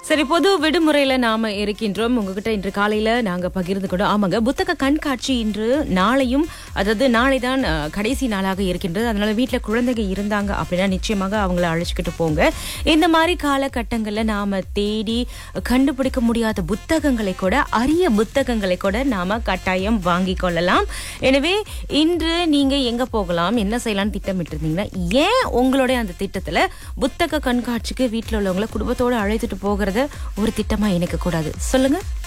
சரி பொது விடுமுறையில நாம இருக்கின்றோம் உங்ககிட்ட இன்று காலையில நாங்க பகிர்ந்து கொண்டு ஆமாங்க புத்தக கண்காட்சி இன்று நாளையும் அதாவது நாளை தான் அஹ், கடைசி நாளாக இருக்கின்றது அதனால வீட்ல குழந்தைங்க இருந்தாங்க அப்படின்னா நிச்சயமாக அவங்கள அழைச்சிக்கிட்டு போங்க இந்த மாதிரி காலகட்டங்கள்ல நாம தேடி கண்டுபிடிக்க முடியாத புத்தகங்களை கூட அரிய புத்தகங்களை கூட நாம கட்டாயம் வாங்கி கொள்ளலாம் எனவே இன்று நீங்க எங்க போகலாம் என்ன செய்யலாம்னு திட்டமிட்டு இருந்தீங்கன்னா ஏன் உங்களுடைய அந்த திட்டத்துல புத்தக கண்காட்சிக்கு வீட்ல உள்ளவங்கள குடும்பத்தோட அழைத்துட்டு போகிறத ஒரு திட்டமா இணைக்க கூடாது சொல்லுங்க